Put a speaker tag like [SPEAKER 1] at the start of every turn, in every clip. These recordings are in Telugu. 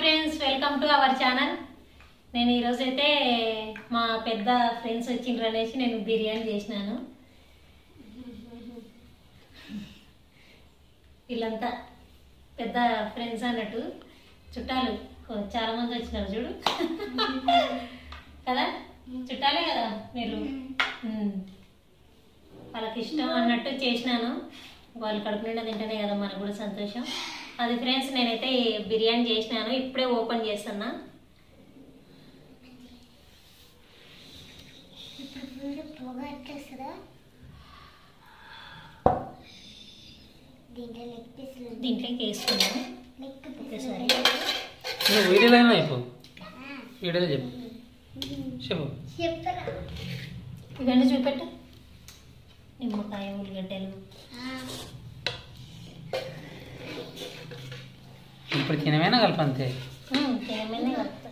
[SPEAKER 1] Friends welcome to our channel నేను ఈరోజు అయితే మా పెద్ద ఫ్రెండ్స్ వచ్చిండ్రు అనేసి నేను బిర్యానీ చేసినాను వీళ్ళంతా పెద్ద ఫ్రెండ్స్ అన్నట్టు చుట్టాలు ఓ, చాలా మంది వచ్చినారు చూడు కదా చుట్టాలే కదా మీరు ఉమ్. వాళ్ళకి ఇష్టం అన్నట్టు చేసినాను వాళ్ళు కడుపు నిండా తింటేనే కదా మనకు కూడా సంతోషం అది ఫ్రెండ్స్ నేనైతే ఈ బిర్యానీ చేసినాను ఇప్పుడే ఓపెన్ చేస్తున్నా
[SPEAKER 2] పొగ వచ్చేస్తుందా దీంట్లో లెగ్ పీసులు
[SPEAKER 1] దీంట్లోకి వేసుకున్నాను
[SPEAKER 2] లెగ్
[SPEAKER 1] ఒకసారి
[SPEAKER 3] నువ్వు వీడియోలో ఏమో అయిపో వీడియోలో చెప్పు చెప్పు
[SPEAKER 2] చెప్తారా
[SPEAKER 1] ఇవన్నీ చూపెట్టు నిమ్మకాయ ఉల్లిగడ్డలు
[SPEAKER 3] ఇప్పుడు తినమైనా కలప అంతే
[SPEAKER 1] ఉమ్, తేమనే కలుపుతా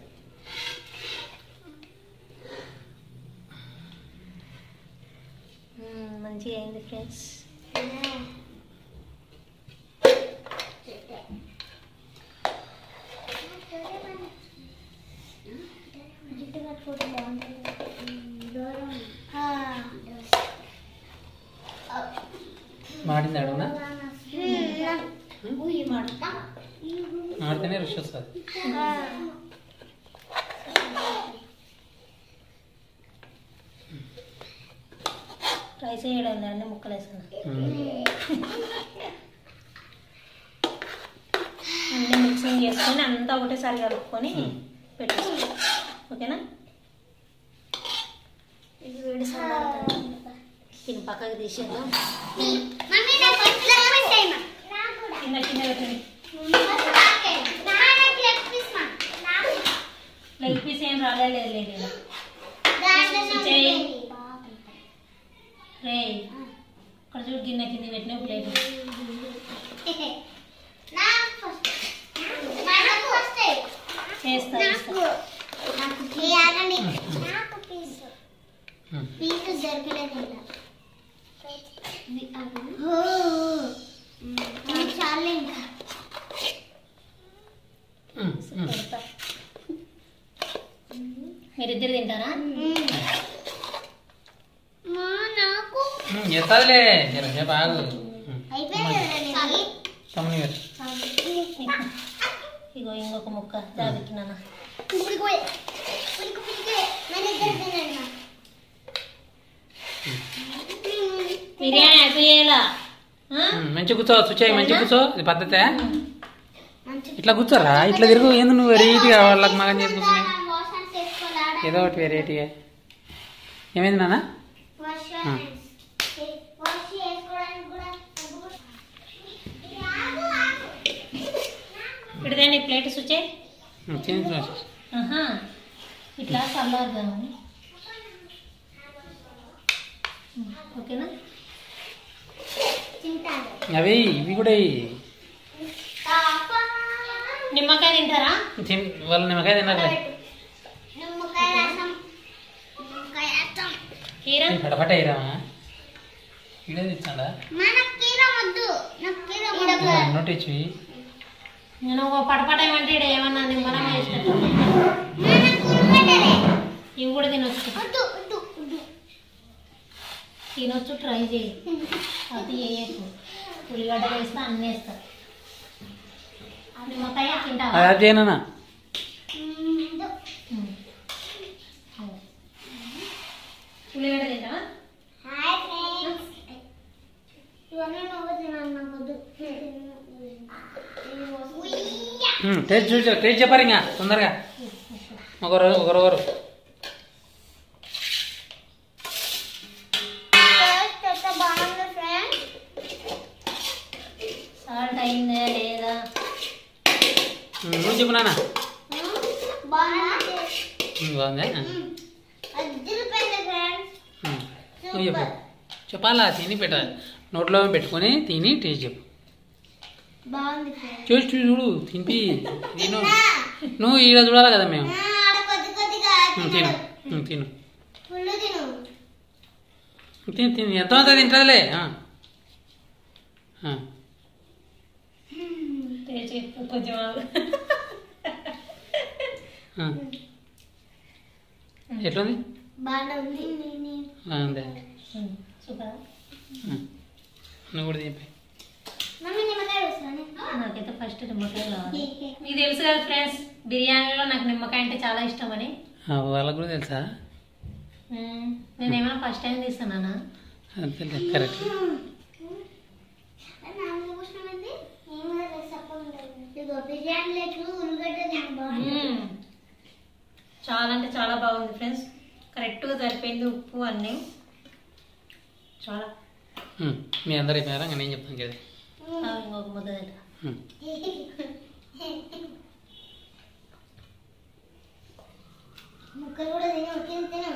[SPEAKER 1] ఉమ్, మంచిగా అయింది ఫ్రెండ్స్
[SPEAKER 2] జుట్టు కట్టుకుంటే బాగుంటుంది దూరం
[SPEAKER 3] మాడింది అడుగునా
[SPEAKER 2] ఊయి మడతా
[SPEAKER 3] మాడితేనే రుచి వస్తుంది
[SPEAKER 1] రైస్ వేయడం అన్ని ముక్కలు వేసుకున్నా అన్ని మిక్సింగ్ చేసుకొని అంతా ఒకటేసారి కలుపుకొని పెట్టేసి ఓకేనా ఇది వేడి చల్లారుతుంది. దీన్ని పక్కకు తీసేద్దాం
[SPEAKER 2] మమ్మీ నాకు లెగ్ పీస్ చేయమా నాకు కూడా
[SPEAKER 1] కింద కింద పెట్టండి
[SPEAKER 2] నాకు లెగ్ పీస్ మా నాకు
[SPEAKER 1] లెగ్ పీస్ ఏం రాలేదు లేదు ఇలా
[SPEAKER 2] దాంట్లో
[SPEAKER 1] చేయి.
[SPEAKER 2] బాగుంటుంది
[SPEAKER 1] రే ఇక్కడ చూడు గిన్నె కింద పెట్టిన ప్లేట్
[SPEAKER 2] నాకు ఫస్ట్ నాకు ఫస్ట్
[SPEAKER 1] చేస్తా
[SPEAKER 2] నాకు
[SPEAKER 1] చేస్తా
[SPEAKER 2] నాకు చేయాలండి నాకు పీస్ పీస్ దొరకలేదు ఇలా ఇది చాలు ఇంకా
[SPEAKER 1] పెడతా మీరిద్దరు తింటారా
[SPEAKER 2] మా నాకు
[SPEAKER 3] ఎత్తదిలే జర బాగు
[SPEAKER 2] అయిపోయింది
[SPEAKER 3] తమ్ముని గారు
[SPEAKER 1] ఇగో ఇంకొక ముక్క దాబెట్టినానా
[SPEAKER 2] ఉడికిపోయి ఉడికిపోయి మన ఇద్దరు తినండి మా.
[SPEAKER 1] బిర్యానీ అయిపోయేలా ఆ?
[SPEAKER 3] మంచి కూర్చో సుచాయి మంచి కూర్చో ఇది పద్ధతే
[SPEAKER 2] మంచి
[SPEAKER 3] ఇట్లా కూర్చోరా ఇట్లా తిరుగు ఏంది నువ్వు వెరైటీగా వాళ్ళకి మగం చేసి కూర్చున్నాయి
[SPEAKER 2] మోషన్ చేసుకోవాలా
[SPEAKER 3] ఏదో ఒకటి వెరైటీగా ఏమైంది నాన్న
[SPEAKER 2] వాష్
[SPEAKER 3] ఆ.
[SPEAKER 2] వాష్ చేసుకోవడానికి కూడా ఇది ఆగు, ఆగు.
[SPEAKER 1] ఇప్పుడుదే ప్లేట్ సుచే
[SPEAKER 3] తిని చూసి
[SPEAKER 1] ఆహా ఇట్లా చల్లారుదాము ఓకేనా
[SPEAKER 2] తింటాను
[SPEAKER 3] అవి ఇవి కూడా ఇవి.
[SPEAKER 2] పాపా.
[SPEAKER 1] నిమ్మకాయ తింటారా
[SPEAKER 3] తిన్ వాళ్ళు నిమ్మకాయ తిన్నారు
[SPEAKER 2] నిమ్మకాయ రసం నిమ్మకాయ రసం
[SPEAKER 1] కీరా
[SPEAKER 3] పటపట అయ్యామా వీడియో తెచ్చాడా
[SPEAKER 2] మనకు కీర వద్దు నాకు కీర వద్దు
[SPEAKER 3] నోటిచ్చి
[SPEAKER 1] నేను ఒక పటపట ఏమంటే ఈడ ఏమన్నా నిమ్మలం వేసినట్టు
[SPEAKER 2] మనకు ఉల్లిగడ్డలే.
[SPEAKER 1] ఇవి కూడా తినొచ్చు
[SPEAKER 2] వద్దు వద్దు వద్దు
[SPEAKER 1] తినొచ్చు ట్రై చేయి అది వేయకు ఉల్లిగడ్డ వేస్తా అన్నీ వేస్తా నిమ్మకాయ తింటావా
[SPEAKER 3] అది చేయనా
[SPEAKER 2] వద్దు.
[SPEAKER 1] ఉమ్. ఉల్లిగడ్డ తింటావా
[SPEAKER 2] హాయ్ ఫ్రెండ్స్ ఇవన్నీ నువ్వు తినాలి నాకు వద్దు ఉయ్యా.
[SPEAKER 3] టేస్ట్ చూసి టేస్ట్ చెప్పారు ఇంకా తొందరగా ఒకరు ఒకరు ఒకరు
[SPEAKER 2] టేస్ట్ అయితే బాగుంది ఫ్రెండ్స్
[SPEAKER 1] సాల్ట్ అయిందా లేదా
[SPEAKER 3] నువ్వు చెప్పు నాన్న
[SPEAKER 2] బాగుంది
[SPEAKER 3] ఉమ్, బాగుందా
[SPEAKER 2] అదిరిపోయింది ఫ్రెండ్స్
[SPEAKER 3] ఉమ్, నువ్వు చెప్పు చెప్పాలా తిని పెట్టాలి నోట్లో పెట్టుకొని తిని టేస్ట్ చెప్పు
[SPEAKER 2] బాగుంది ఫ్రెండ్స్
[SPEAKER 3] చూసి చూసి చూడు తినిపి తిను నువ్వు ఈడ చూడాలి కదా మేము
[SPEAKER 2] ఆడ కొద్ది కొద్దిగా
[SPEAKER 3] ఉమ్, తిను ఉమ్, తిను
[SPEAKER 2] ఫుల్ తిను
[SPEAKER 3] తిని తిని ఎంతమంది తింటుందిలే ఆ. ఆ.
[SPEAKER 1] టేస్ట్ చెప్పు కొంచెం ఆగు.
[SPEAKER 3] ఆ. ఎట్లుంది
[SPEAKER 2] బాగా ఉంది
[SPEAKER 3] ఆ, అంతే
[SPEAKER 1] సూపర్
[SPEAKER 3] ఆ. నువ్వు కూడా చెప్పి
[SPEAKER 2] మమ్మీ నిమ్మకాయ వస్తాను
[SPEAKER 1] నాకైతే ఫస్ట్ నిమ్మకాయ కావాలి మీకు తెలుసు కదా ఫ్రెండ్స్ బిర్యానీలో నాకు నిమ్మకాయ అంటే చాలా ఇష్టం అని
[SPEAKER 3] వాళ్ళకు కూడా తెలుసా
[SPEAKER 1] మ్మ్. నేను ఏమైనా ఫస్ట్ టైం తీస్తున్నానా
[SPEAKER 3] అంతే కరెక్ట్
[SPEAKER 2] నాలుగు కూర్చున్నామండి నేను కూడా రెసప్ప ఉంటుంది ఇదిగో బిర్యానీ లేకు ఉల్లిగడ్డ తిని బాగుంది
[SPEAKER 1] మ్మ్. చాలా అంటే చాలా బాగుంది ఫ్రెండ్స్ కరెక్ట్గా సరిపోయింది ఉప్పు అన్నీ చాలా
[SPEAKER 3] ఉమ్, మీ అందరు అయిపోయారా ఇంకా నేను చెప్తాను కదా
[SPEAKER 1] ఆ, ఇంకొక ముద్ద తింటా.
[SPEAKER 3] ఉమ్.
[SPEAKER 2] ముక్కలు కూడా తిని ఒకే తిను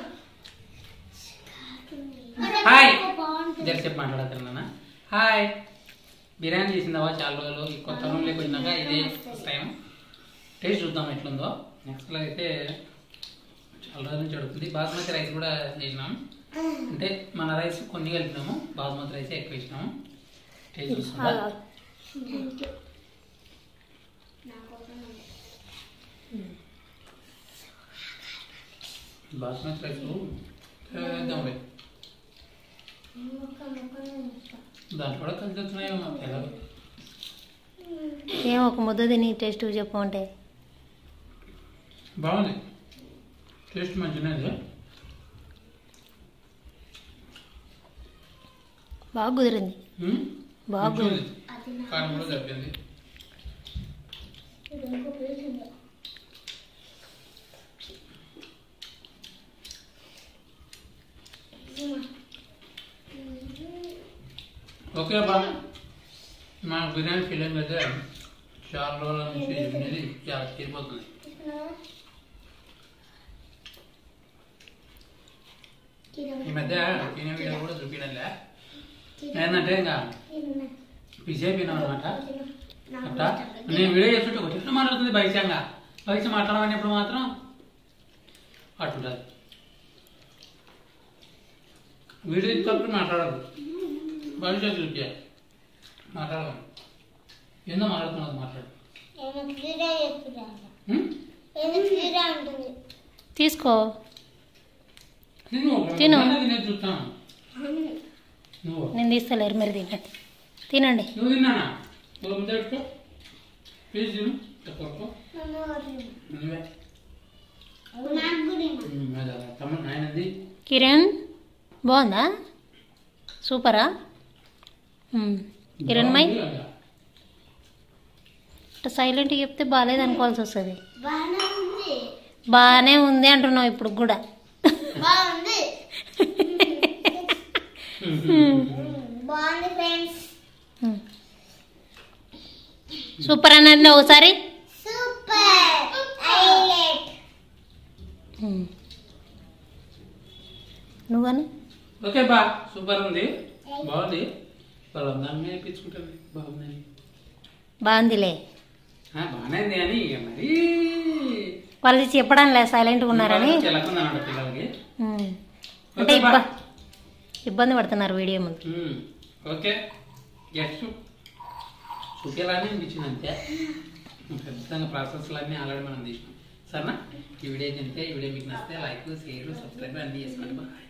[SPEAKER 3] హాయ్
[SPEAKER 2] బాగుంటుంది
[SPEAKER 3] జర చెప్పి మాట్లాడుతున్నా హాయ్ బిర్యానీ చేసిందావా చాలా రోజులు ఈ కొత్త రూమ్లోకి వచ్చినాక ఇదే ఫస్ట్ టైం టేస్ట్ చూద్దాం ఎట్లుందో నెక్స్ట్ అయితే చాలా రోజుల నుంచి అడుగుతుంది బాస్మతి రైస్ కూడా చేసినాం అంటే మన రైస్ కొన్ని కలిపినాము బాస్మతి రైస్ ఎక్కువ వేసినాము టేస్ట్ చూస్తుందా బాస్మతి రైస్ వేద్దాం రే.
[SPEAKER 2] ముక్క ముక్కలు ముక్క
[SPEAKER 3] దాంట్లో కూడా కలిసి వచ్చినాయో మాకు తెలియదు
[SPEAKER 1] ఏం ఒక ముద్ద తిని టేస్ట్ చెప్పమంటే
[SPEAKER 3] బాగుంది టేస్ట్ మంచిగా ఉంది
[SPEAKER 1] బాగా కుదిరింది
[SPEAKER 3] ఉమ్,
[SPEAKER 1] బాగుంది.
[SPEAKER 3] మంచిగా ఉంది.
[SPEAKER 2] అది నా
[SPEAKER 3] కారం కూడా సరిపోయింది
[SPEAKER 2] ఇది ఇంకో ప్లేట్ ఉంది
[SPEAKER 3] ఓకే అబ్బా మా బిర్యానీ ఫీలింగ్ అయితే చాలా రోజుల నుంచి తినేది చాలా తీరిపోతుంది ఈ మధ్య తినే వీడియో కూడా చూపించలే ఏంటంటే ఇంకా బిజీ అయిపోయినాం అనమాట అట్లా నేను వీడియో చేస్తుంటే ఒక చెట్టు మాట్లాడుతుంది బయసంగా బయట మాట్లాడమనేప్పుడు మాత్రం అట్లుంటుంది వీడియో ఇచ్చినప్పుడు మాట్లాడదు బయట చూపి మాట్లాడదు ఏందో మాట్లాడుతున్నది మాట్లాడు
[SPEAKER 2] ఏమో క్రీడా చెప్పురా
[SPEAKER 3] ఉం?
[SPEAKER 2] ఏదో క్రీడా ఉంటుంది
[SPEAKER 1] తీసుకో
[SPEAKER 3] తిను
[SPEAKER 1] తిను.
[SPEAKER 3] నేనే తినేది చూస్తాను నువ్వు
[SPEAKER 1] నేను తీస్తలేరు మీరు తినండి తినండి
[SPEAKER 3] నువ్వు తిన్నానా నువ్వు ముందు పెట్టుకో ప్లీజ్ తిను తక్కువ
[SPEAKER 2] నన్ను వదిలి.
[SPEAKER 3] నువ్వే
[SPEAKER 2] నాకు కూడా ఇవ్వు.
[SPEAKER 3] ఉం, అదే, అదే. తమ్ముడు నాయనది
[SPEAKER 1] కిరణ్ బాగుందా సూపరా మ్మ్. కిరణ్ మై
[SPEAKER 3] బాగుంది కదా.
[SPEAKER 1] ఇట్లా సైలెంట్గా చెప్తే బాగాలేదు అనుకోవాల్సి వస్తుంది
[SPEAKER 2] బాగానే ఉంది
[SPEAKER 1] బాగానే ఉంది అంటున్నావు ఇప్పుడు కూడా
[SPEAKER 2] బాగుంది
[SPEAKER 3] ఉం.
[SPEAKER 2] బాగుంది ఫ్రెండ్స్
[SPEAKER 1] మ్మ్. సూపర్ అన్నది ఒకసారి
[SPEAKER 2] సూపర్ హైలైట్
[SPEAKER 1] మ్మ్. నువ్వను
[SPEAKER 3] ఓకే బా సూపర్ ఉంది బాగుంది వాళ్ళు దాని మీద ఇప్పించుకుంటుంది బాగుందని
[SPEAKER 1] బాగుందిలే
[SPEAKER 3] ఆ, బాగానే ఉంది అని ఇక మరి
[SPEAKER 1] వాళ్ళు చెప్పడం లేదు సైలెంట్గా ఉన్నారని
[SPEAKER 3] తెలకుందన్నమాట పిల్లలకి
[SPEAKER 1] మ్మ్. అంటే
[SPEAKER 3] ఓకే బా
[SPEAKER 1] ఇబ్బ ఇబ్బంది పడుతున్నారు వీడియో ముందు
[SPEAKER 3] ఉం. ఓకే జస్ట్ చూపేలానే అనిపించింది అంతే ఖచ్చితంగా ప్రాసెస్లు అన్నీ ఆల్రెడీ మనం తీసినాం సరేనా ఈ వీడియో తింటే ఈ వీడియో మీకు నచ్చితే లైక్ షేర్ సబ్స్క్రైబ్ అన్నీ చేసుకోండి బాయ్